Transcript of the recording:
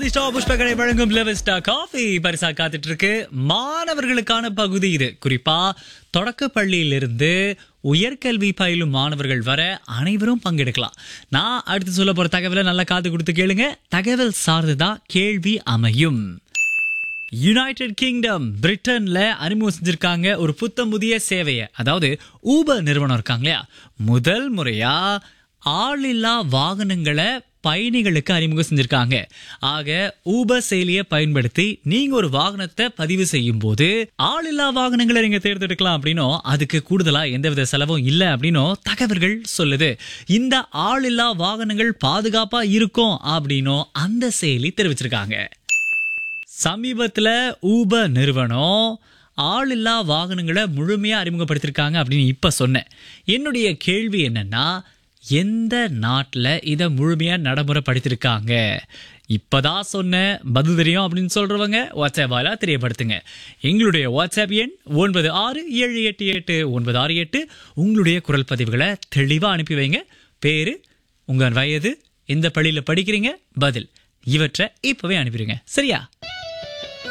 அதிர்ஷ்டா புஷ்பகரை வழங்கும் லெவஸ்டா காஃபி பரிசா காத்துட்டு இருக்கு மாணவர்களுக்கான பகுதி இது குறிப்பா தொடக்க பள்ளியிலிருந்து உயர்கல்வி பயிலும் மாணவர்கள் வர அனைவரும் பங்கெடுக்கலாம் நான் அடுத்து சொல்ல போற தகவலை நல்லா காது கொடுத்து கேளுங்க தகவல் சார்ந்துதான் கேள்வி அமையும் யுனைடெட் கிங்டம் பிரிட்டன்ல அறிமுகம் செஞ்சிருக்காங்க ஒரு புத்தம் புதிய சேவையை அதாவது ஊபர் நிறுவனம் இருக்காங்க இல்லையா முதல் முறையா ஆளில்லா வாகனங்களை பயணிகளுக்கு அறிமுகம் செஞ்சிருக்காங்க ஆக ஊபர் செயலியை பயன்படுத்தி நீங்க ஒரு வாகனத்தை பதிவு செய்யும் போது ஆளில்லா வாகனங்களை நீங்க தேர்ந்தெடுக்கலாம் அப்படின்னும் அதுக்கு கூடுதலா எந்தவித செலவும் இல்லை அப்படின்னும் தகவல்கள் சொல்லுது இந்த ஆளில்லா வாகனங்கள் பாதுகாப்பா இருக்கும் அப்படின்னும் அந்த செயலி தெரிவிச்சிருக்காங்க சமீபத்துல ஊபர் நிறுவனம் ஆளில்லா வாகனங்களை முழுமையா அறிமுகப்படுத்திருக்காங்க அப்படின்னு இப்ப சொன்னேன் என்னுடைய கேள்வி என்னன்னா எந்த நாட்டில் இதை முழுமையா நடைமுறைப்படுத்திருக்காங்க இப்பதான் சொன்னேன் பதில் தெரியும் அப்படின்னு சொல்றவங்க வாட்ஸ்அப் வாயிலா தெரியப்படுத்துங்க எங்களுடைய வாட்ஸ்அப் எண் ஒன்பது ஆறு ஏழு எட்டு எட்டு ஒன்பது ஆறு எட்டு உங்களுடைய குரல் பதிவுகளை தெளிவா அனுப்பி வைங்க பேரு உங்க வயது எந்த பள்ளியில படிக்கிறீங்க பதில் இவற்றை இப்பவே அனுப்பிடுங்க சரியா